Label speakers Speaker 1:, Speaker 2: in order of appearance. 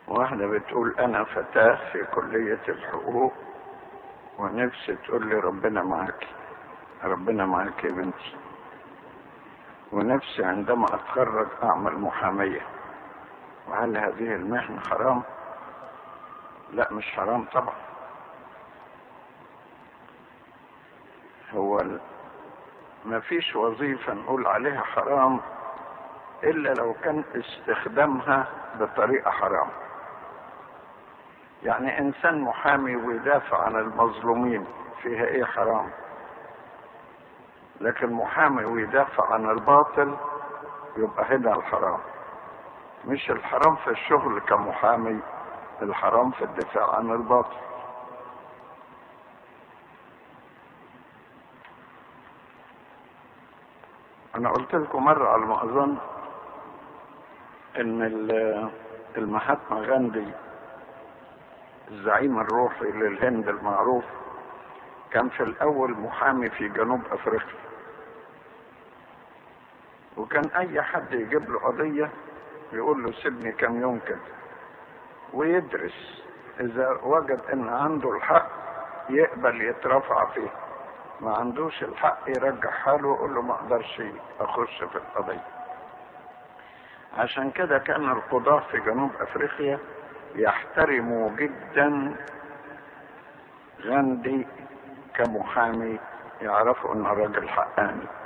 Speaker 1: واحدة بتقول أنا فتاة في كلية الحقوق ونفسي تقول لي ربنا معاكي ربنا معاكي يا بنتي ونفسي عندما أتخرج أعمل محامية وهل هذه المهنة حرام؟ لا مش حرام طبعا هو ال- ما فيش وظيفة نقول عليها حرام إلا لو كان استخدامها بطريقة حرام يعني إنسان محامي ويدافع عن المظلومين فيها إيه حرام لكن محامي ويدافع عن الباطل يبقى هنا الحرام مش الحرام في الشغل كمحامي الحرام في الدفاع عن الباطل انا قلت لكم مرة على ما اظن ان ال- المهاتما غاندي الزعيم الروحي للهند المعروف كان في الاول محامي في جنوب افريقيا وكان اي حد يجيب له قضية يقول له سيبني كم يوم كده ويدرس اذا وجد ان عنده الحق يقبل يترفع فيه ما عندوش الحق يرجع حاله ويقول له ما اقدرش اخش في القضيه عشان كده كان القضاة في جنوب افريقيا يحترموا جدا غاندي كمحامي يعرفوا انه راجل حقاني